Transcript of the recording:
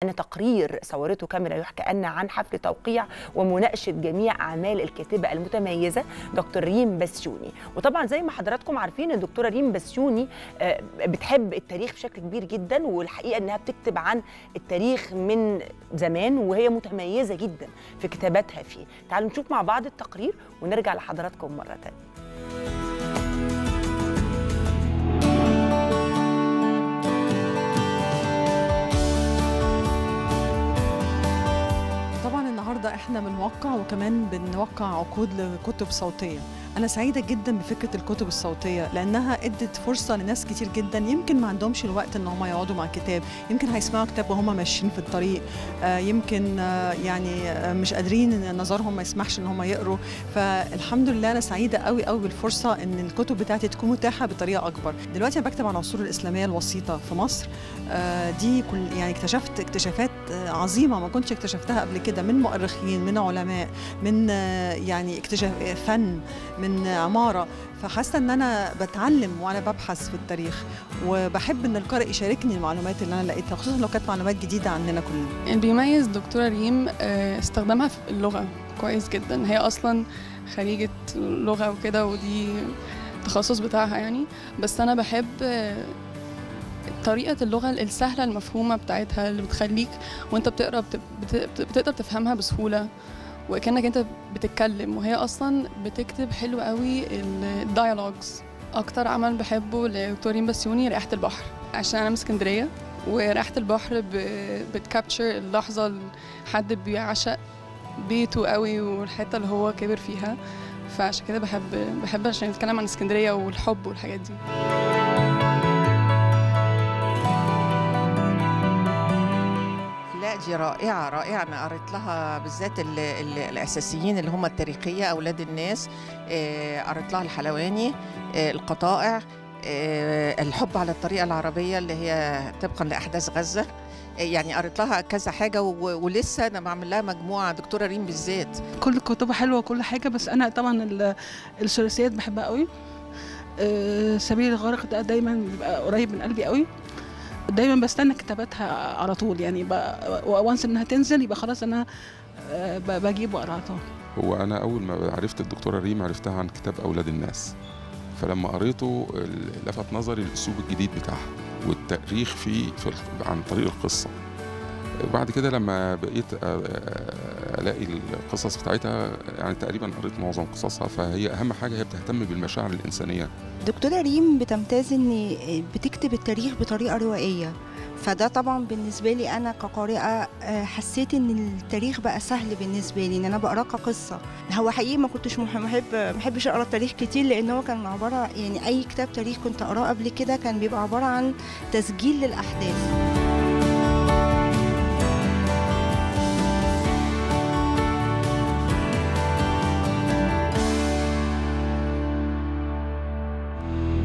معانا تقرير صورته كاميرا يحكى أن عن حفل توقيع ومناقشة جميع أعمال الكاتبة المتميزة دكتور ريم بسيوني وطبعا زي ما حضراتكم عارفين الدكتورة ريم بسيوني آه، بتحب التاريخ بشكل كبير جدا والحقيقة أنها بتكتب عن التاريخ من زمان وهي متميزة جدا في كتاباتها فيه تعالوا نشوف مع بعض التقرير ونرجع لحضراتكم مرة تانية طبعا النهارده احنا بنوقع وكمان بنوقع عقود لكتب صوتيه انا سعيده جدا بفكره الكتب الصوتيه لانها ادت فرصه لناس كتير جدا يمكن ما عندهمش الوقت ان هم يقعدوا مع كتاب يمكن هيسمعوا كتاب وهم ماشيين في الطريق آه، يمكن آه، يعني آه، مش قادرين نظرهم ما يسمحش ان هم يقروا فالحمد لله انا سعيده قوي قوي بالفرصه ان الكتب بتاعتي تكون متاحه بطريقه اكبر دلوقتي انا بكتب عن العصور الاسلاميه الوسيطه في مصر آه، دي كل يعني اكتشفت اكتشافات آه، عظيمه ما كنتش اكتشفتها قبل كده من مؤرخين من علماء من آه، يعني اكتشاف آه، فن من عماره فحاسه ان انا بتعلم وانا ببحث في التاريخ وبحب ان القارئ يشاركني المعلومات اللي انا لقيتها خصوصا لو كانت معلومات جديده عننا كلنا اللي بيميز دكتورة ريم آه، استخدامها في اللغة كويس جدا هي أصلا خريجة لغة وكده ودي التخصص بتاعها يعني بس أنا بحب آه، طريقة اللغة السهلة المفهومة بتاعتها اللي بتخليك وانت بتقرا بت- بت- بتقدر تفهمها بسهولة وكأنك انت بتتكلم وهي أصلا بتكتب حلو قوي الديالوجز أكتر عمل بحبه لدكتور ريم بسيوني ريحة البحر عشان أنا من اسكندرية وريحة البحر ب- بتكابتشر اللحظة اللي حد بيعشق بيته قوي والحتة اللي هو كبر فيها فعشان كده بحب بحب عشان نتكلم عن اسكندرية والحب والحاجات دي لا دي رائعة رائعة أنا قريت لها بالذات ال ال الأساسيين اللي هم التاريخية أولاد الناس آه، قريت لها الحلواني آه، القطائع آه، الحب على الطريقة العربية اللي هي طبقا لأحداث غزة آه، يعني قريت لها كذا حاجة و- ولسه أنا بعمل لها مجموعة دكتورة ريم بالذات كل كتبها حلوه وكل حاجه بس انا طبعا ال- الثلاثيات بحبها قوي آه، سبيل الغارق ده دايما بيبقى قريب من قلبي قوي دايما بستنى كتاباتها على طول يعني وانس انها تنزل يبقى خلاص انا آه، ب- بجيب واقرا على طول هو انا اول ما عرفت الدكتوره ريم عرفتها عن كتاب اولاد الناس فلما قريته ال- لفت نظري الاسلوب الجديد بتاعها والتاريخ فيه في ال- عن طريق القصه بعد كده لما بقيت أ- أ- الاقي القصص بتاعتها يعني تقريبا قريت معظم قصصها فهي اهم حاجه هي بتهتم بالمشاعر الانسانيه دكتورة ريم بتمتاز ان بتكتب التاريخ بطريقة روائية فده طبعا بالنسبة لي أنا كقارئة آه، حسيت إن التاريخ بقى سهل بالنسبة لي إن أنا بقراه كقصة هو حقيقي ما كنتش مح- محب محبش أقرأ التاريخ كتير لأن هو كان عبارة يعني أي كتاب تاريخ كنت أقراه قبل كده كان بيبقى عبارة عن تسجيل للأحداث